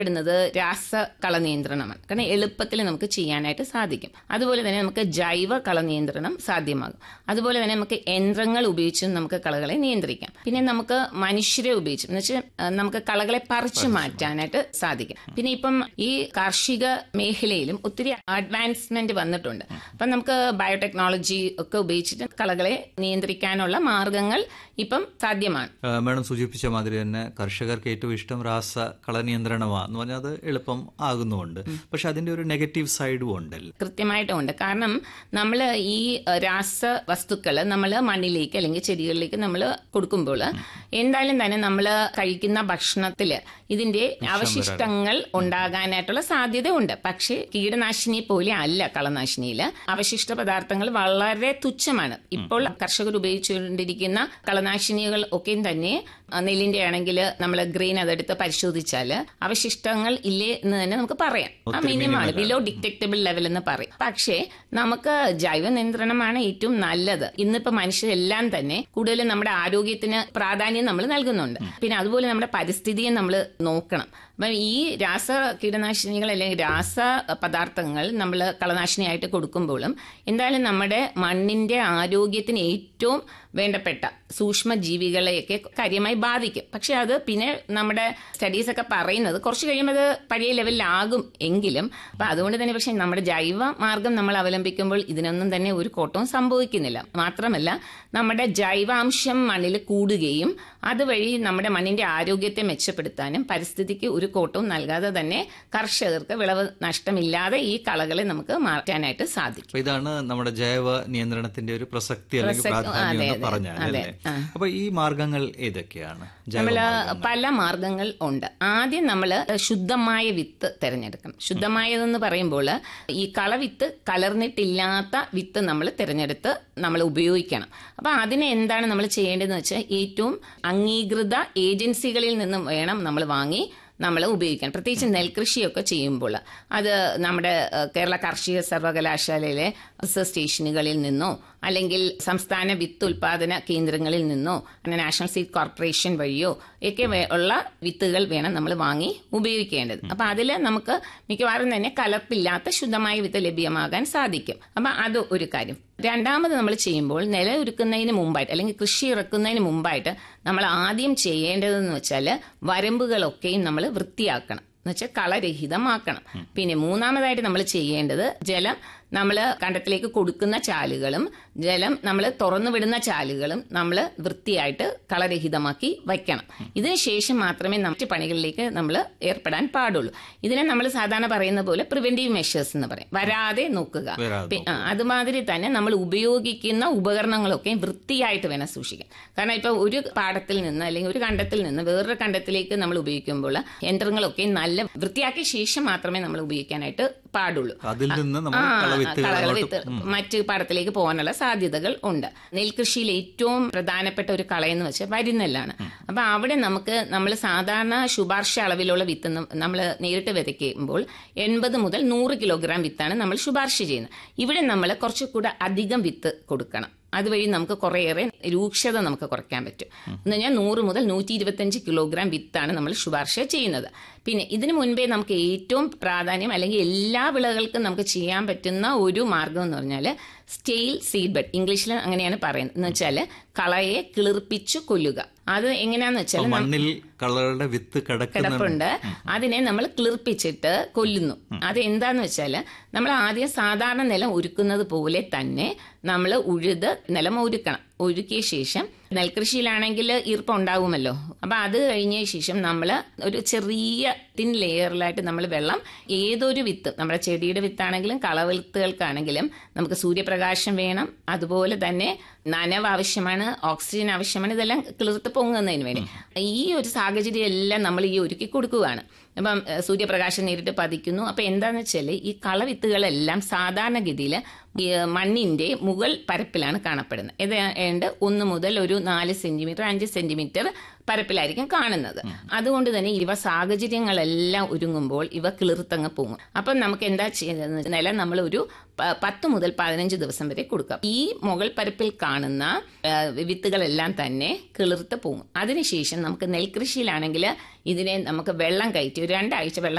പ്പെടുന്നത് രാസ കളനിയന്ത്രണമാണ് കാരണം എളുപ്പത്തിൽ നമുക്ക് ചെയ്യാനായിട്ട് സാധിക്കും അതുപോലെ തന്നെ നമുക്ക് ജൈവ കളനിയന്ത്രണം സാധ്യമാകും അതുപോലെ തന്നെ നമുക്ക് യന്ത്രങ്ങൾ ഉപയോഗിച്ചും നമുക്ക് കളകളെ നിയന്ത്രിക്കാം പിന്നെ നമുക്ക് മനുഷ്യരെ ഉപയോഗിച്ചും എന്ന് വെച്ചാൽ അഹ് നമുക്ക് കളകളെ പറിച്ചു മാറ്റാനായിട്ട് സാധിക്കും പിന്നെ ഇപ്പം ഈ കാർഷിക മേഖലയിലും ഒത്തിരി അഡ്വാൻസ്മെന്റ് വന്നിട്ടുണ്ട് അപ്പം നമുക്ക് ബയോടെക്നോളജി ഒക്കെ ഉപയോഗിച്ചിട്ട് കളകളെ നിയന്ത്രിക്കാനുള്ള മാർഗങ്ങൾ ഇപ്പം സാധ്യമാണ് ആ, മാഡം സൂചിപ്പിച്ച മാതിരി തന്നെ കർഷകർക്ക് ഏറ്റവും ഇഷ്ടം രാസ കളനിയന്ത്രണമാണ് എന്ന് പറഞ്ഞാൽ അത് എളുപ്പം ആകുന്നുമുണ്ട് പക്ഷെ അതിന്റെ ഒരു നെഗറ്റീവ് സൈഡും ഉണ്ടല്ലോ കൃത്യമായിട്ടും ഉണ്ട് കാരണം നമ്മൾ ഈ അഹ്, രാസ വസ്തുക്കൾ നമ്മൾ മണ്ണിലേക്ക് അല്ലെങ്കിൽ ചെടികളിലേക്ക് നമ്മൾ കൊടുക്കുമ്പോൾ എന്തായാലും തന്നെ നമ്മൾ കഴിക്കുന്ന ഭക്ഷണത്തിൽ ഇതിന്റെ അവശിഷ്ടങ്ങൾ ഉണ്ടാകാനായിട്ടുള്ള സാധ്യത ഉണ്ട് പക്ഷേ കീടനാശിനി പോലെ അല്ല കളനാശിനിയിൽ അവശിഷ്ട പദാർത്ഥങ്ങൾ വളരെ തുച്ഛമാണ് ഇപ്പോൾ കർഷകർ ഉപയോഗിച്ചുകൊണ്ടിരിക്കുന്ന കളനാശിനികൾ ഒക്കെയും തന്നെ അഹ്, നെല്ലിന്റെ ആണെങ്കിൽ നമ്മൾ ഗ്രെയിൻ അതെടുത്ത് പരിശോധിച്ചാൽ അവശിഷ്ടങ്ങൾ ഇല്ലേ എന്ന് തന്നെ നമുക്ക് പറയാം ആ മിനിമമാണ് ബിലോ ഡിറ്റക്റ്റബിൾ ലെവൽ എന്ന് പറയും പക്ഷേ നമുക്ക് ജൈവ നിയന്ത്രണമാണ് ഏറ്റവും നല്ലത് ഇന്നിപ്പോ മനുഷ്യരെല്ലാം തന്നെ കൂടുതലും നമ്മുടെ ആരോഗ്യത്തിന് പ്രാധാന്യം നമ്മൾ നൽകുന്നുണ്ട് പിന്നെ അതുപോലെ നമ്മുടെ പരിസ്ഥിതിയെ നമ്മൾ നോക്കണം അപ്പം ഈ രാസ കീടനാശിനികൾ അല്ലെങ്കിൽ രാസ പദാർത്ഥങ്ങൾ നമ്മൾ കളനാശിനിയായിട്ട് കൊടുക്കുമ്പോഴും എന്തായാലും നമ്മുടെ മണ്ണിന്റെ ആരോഗ്യത്തിന് ഏറ്റവും വേണ്ടപ്പെട്ട സൂക്ഷ്മ ജീവികളെയൊക്കെ കാര്യമായി ബാധിക്കും പക്ഷെ അത് പിന്നെ നമ്മുടെ സ്റ്റഡീസ് ഒക്കെ പറയുന്നത് കുറച്ച് കഴിയുമ്പോൾ അത് പഴയ ലെവലിലാകും എങ്കിലും അപ്പൊ അതുകൊണ്ട് തന്നെ പക്ഷെ നമ്മുടെ ജൈവ മാർഗം നമ്മൾ അവലംബിക്കുമ്പോൾ ഇതിനൊന്നും തന്നെ ഒരു കോട്ടവും സംഭവിക്കുന്നില്ല മാത്രമല്ല നമ്മുടെ ജൈവാംശം മണ്ണിൽ കൂടുകയും അതുവഴി നമ്മുടെ മണ്ണിന്റെ ആരോഗ്യത്തെ മെച്ചപ്പെടുത്താനും പരിസ്ഥിതിക്ക് ഒരു കോട്ടവും നൽകാതെ തന്നെ കർഷകർക്ക് വിളവ് നഷ്ടമില്ലാതെ ഈ കളകളെ നമുക്ക് മാറ്റാനായിട്ട് സാധിക്കും അപ്പൊ ഇതാണ് നമ്മുടെ ജൈവ നിയന്ത്രണത്തിന്റെ ഒരു പ്രസക്തി അല്ലെങ്കിൽ പ്രസക്തി- പ്രാധാന്യം അതെ, എന്ന് അതെ, പറഞ്ഞാൽ അതെ, അല്ലേ ആ. അപ്പൊ ഈ മാർഗങ്ങൾ ഏതൊക്കെയാണ് ജൈവ നമ്മള് മാർഗ്ഗങ്ങൾ. പല മാർഗങ്ങൾ ഉണ്ട് ആദ്യം നമ്മൾ ശുദ്ധമായ വിത്ത് തിരഞ്ഞെടുക്കണം ശുദ്ധമായതെന്ന് പറയുമ്പോൾ ഈ കളവിത്ത് കലർന്നിട്ടില്ലാത്ത വിത്ത് നമ്മൾ തിരഞ്ഞെടുത്ത് നമ്മൾ ഉപയോഗിക്കണം അപ്പൊ അതിന് എന്താണ് നമ്മൾ ചെയ്യേണ്ടതെന്ന് വെച്ചാൽ ഏറ്റവും അംഗീകൃത ഏജൻസികളിൽ നിന്നും വേണം നമ്മൾ വാങ്ങി നമ്മൾ ഉപയോഗിക്കാൻ പ്രത്യേകിച്ച് നെൽകൃഷിയൊക്കെ ചെയ്യുമ്പോൾ അത് നമ്മുടെ ഏഹ്, കേരള കാർഷിക സർവകലാശാലയിലെ റിസർച്ച് സ്റ്റേഷനുകളിൽ നിന്നോ അല്ലെങ്കിൽ സംസ്ഥാന വിത്ത് ഉൽപാദന കേന്ദ്രങ്ങളിൽ നിന്നോ അങ്ങനെ നാഷണൽ സീഡ് കോർപ്പറേഷൻ വഴിയോ ഒക്കെ വേ- ഉള്ള വിത്തുകൾ വേണം നമ്മൾ വാങ്ങി ഉപയോഗിക്കേണ്ടത് അപ്പൊ അതിൽ നമുക്ക് മിക്കവാറും തന്നെ കലർപ്പില്ലാത്ത ശുദ്ധമായ വിത്ത് ലഭ്യമാകാൻ സാധിക്കും അപ്പൊ അത് ഒരു കാര്യം രണ്ടാമത് നമ്മൾ ചെയ്യുമ്പോൾ നില ഒരുക്കുന്നതിന് മുമ്പായിട്ട് അല്ലെങ്കിൽ കൃഷി ഇറക്കുന്നതിന് മുമ്പായിട്ട് നമ്മൾ ആദ്യം ചെയ്യേണ്ടതെന്ന് വെച്ചാൽ വരമ്പുകളൊക്കെയും നമ്മൾ വൃത്തിയാക്കണം എന്നുവെച്ചാൽ കളരഹിതമാക്കണം പിന്നെ മൂന്നാമതായിട്ട് നമ്മൾ ചെയ്യേണ്ടത് ജലം നമ്മൾ കണ്ടത്തിലേക്ക് കൊടുക്കുന്ന ചാലുകളും ജലം നമ്മൾ തുറന്നു വിടുന്ന ചാലുകളും നമ്മൾ വൃത്തിയായിട്ട് കളരഹിതമാക്കി വയ്ക്കണം ഇതിന് ശേഷം മാത്രമേ മറ്റ് പണികളിലേക്ക് നമ്മൾ ഏർപ്പെടാൻ പാടുള്ളൂ ഇതിനെ നമ്മൾ സാധാരണ പറയുന്ന പോലെ പ്രിവെന്റീവ് മെഷേഴ്സ് എന്ന് പറയും വരാതെ നോക്കുക വരാതെ പി- ആ, അതുമാതിരി തന്നെ നമ്മൾ ഉപയോഗിക്കുന്ന ഉപകരണങ്ങളൊക്കെ വൃത്തിയായിട്ട് വേണം സൂക്ഷിക്കാൻ കാരണം ഇപ്പൊ ഒരു പാടത്തിൽ നിന്ന് അല്ലെങ്കിൽ ഒരു കണ്ടത്തിൽ നിന്ന് വേറൊരു കണ്ടത്തിലേക്ക് നമ്മൾ ഉപയോഗിക്കുമ്പോൾ യന്ത്രങ്ങളൊക്കെ നല്ല വൃത്തിയാക്കിയ ശേഷം മാത്രമേ നമ്മൾ ഉപയോഗിക്കാനായിട്ട് പാടുള്ളൂ അതിൽ നിന്ന് നമ്മൾ ആ, കളവിത്തുകൾ കളകൾ അങ്ങോട്ട് വിത്ത് മറ്റ് പാടത്തിലേക്ക് പോകാനുള്ള സാധ്യതകൾ ഉണ്ട് നെൽകൃഷിയിൽ ഏറ്റവും പ്രധാനപ്പെട്ട ഒരു കളയെന്ന് വെച്ചാൽ വരിനെല്ലാണ് അപ്പൊ അവിടെ നമുക്ക് നമ്മൾ സാധാരണ ശുപാർശ അളവിലുള്ള വിത്ത് നമ്മൾ നേരിട്ട് വിതയ്ക്കുമ്പോൾ എൺപത് മുതൽ നൂറ് കിലോഗ്രാം വിത്താണ് നമ്മൾ ശുപാർശ ചെയ്യുന്നത് ഇവിടെ നമ്മൾ കുറച്ചുകൂടെ അധികം വിത്ത് കൊടുക്കണം അതുവഴി നമുക്ക് കുറേയേറെ രൂക്ഷത നമുക്ക് കുറയ്ക്കാൻ പറ്റും എന്ന് പറഞ്ഞാൽ നൂറ് മുതൽ നൂറ്റി ഇരുപത്തഞ്ച് കിലോഗ്രാം വിത്താണ് നമ്മൾ ശുപാർശ ചെയ്യുന്നത് പിന്നെ ഇതിനു മുൻപേ നമുക്ക് ഏറ്റവും പ്രാധാന്യം അല്ലെങ്കിൽ എല്ലാ വിളകൾക്കും നമുക്ക് ചെയ്യാൻ പറ്റുന്ന ഒരു മാർഗം എന്ന് പറഞ്ഞാൽ സ്റ്റെയിൽ സീഡ് ബെഡ് ഇംഗ്ലീഷിൽ അങ്ങനെയാണ് പറയുന്നത് എന്ന് വെച്ചാൽ കളയെ കിളിർപ്പിച്ചു കൊല്ലുക അത് എങ്ങനെയാന്ന് വെച്ചാൽ അപ്പൊ മണ്ണിൽ കളറുടെ വിത്ത് കിടക്കുന്നുണ്ട് കിടപ്പുണ്ട് അതിനെ നമ്മൾ കിളിർപ്പിച്ചിട്ട് കൊല്ലുന്നു അത് എന്താന്ന് വെച്ചാൽ നമ്മൾ ആദ്യം സാധാരണ നിലം ഒരുക്കുന്നത് പോലെ തന്നെ നമ്മൾ ഉഴുത് നിലം ഒരുക്കണം ഒരുക്കിയ ശേഷം നെൽകൃഷിയിലാണെങ്കിൽ ഈർപ്പം ഉണ്ടാവുമല്ലോ അപ്പൊ അത് കഴിഞ്ഞ ശേഷം നമ്മൾ ഒരു ചെറിയ തിൻ ലെയറിലായിട്ട് നമ്മൾ വെള്ളം ഏതൊരു വിത്ത് നമ്മുടെ ചെടിയുടെ വിത്താണെങ്കിലും കളവിത്തുകൾക്കാണെങ്കിലും നമുക്ക് സൂര്യപ്രകാശം വേണം അതുപോലെ തന്നെ നനവ് ആവശ്യമാണ് ഓക്സിജൻ ആവശ്യമാണ് ഇതെല്ലാം കിളിർത്ത് പൊങ്ങുന്നതിന് വേണ്ടി ഈ ഒരു സാഹചര്യം എല്ലാം നമ്മൾ ഈ ഒരുക്കി കൊടുക്കുകയാണ് അപ്പം ഏഹ്, സൂര്യപ്രകാശം നേരിട്ട് പതിക്കുന്നു അപ്പൊ എന്താന്ന് വെച്ചാൽ ഈ കളവിത്തുകളെല്ലാം സാധാരണഗതിയിൽ ഈ മണ്ണിന്റെ മുകൾ പരപ്പിലാണ് കാണപ്പെടുന്നത് ഇത് ഏണ്ട് ഒന്ന് മുതൽ ഒരു നാല് സെന്റിമീറ്റർ അഞ്ച് സെന്റിമീറ്റർ പരപ്പിലായിരിക്കും കാണുന്നത് അതുകൊണ്ട് തന്നെ ഇവ സാഹചര്യങ്ങളെല്ലാം ഒരുങ്ങുമ്പോൾ ഇവ കിളിർത്തങ്ങ് പോകും അപ്പം നമുക്ക് എന്താ ചെയ്യുന്നത് നില നമ്മൾ ഒരു പ- പത്ത് മുതൽ പതിനഞ്ച് ദിവസം വരെ കൊടുക്കാം ഈ മുകൾ പരപ്പിൽ കാണുന്ന ആ, വിത്തുകളെല്ലാം തന്നെ കിളിർത്ത് പോകും അതിനുശേഷം നമുക്ക് നെൽകൃഷിയിലാണെങ്കിൽ ഇതിനെ നമുക്ക് വെള്ളം കയറ്റി ഒരു രണ്ടാഴ്ച വെള്ളം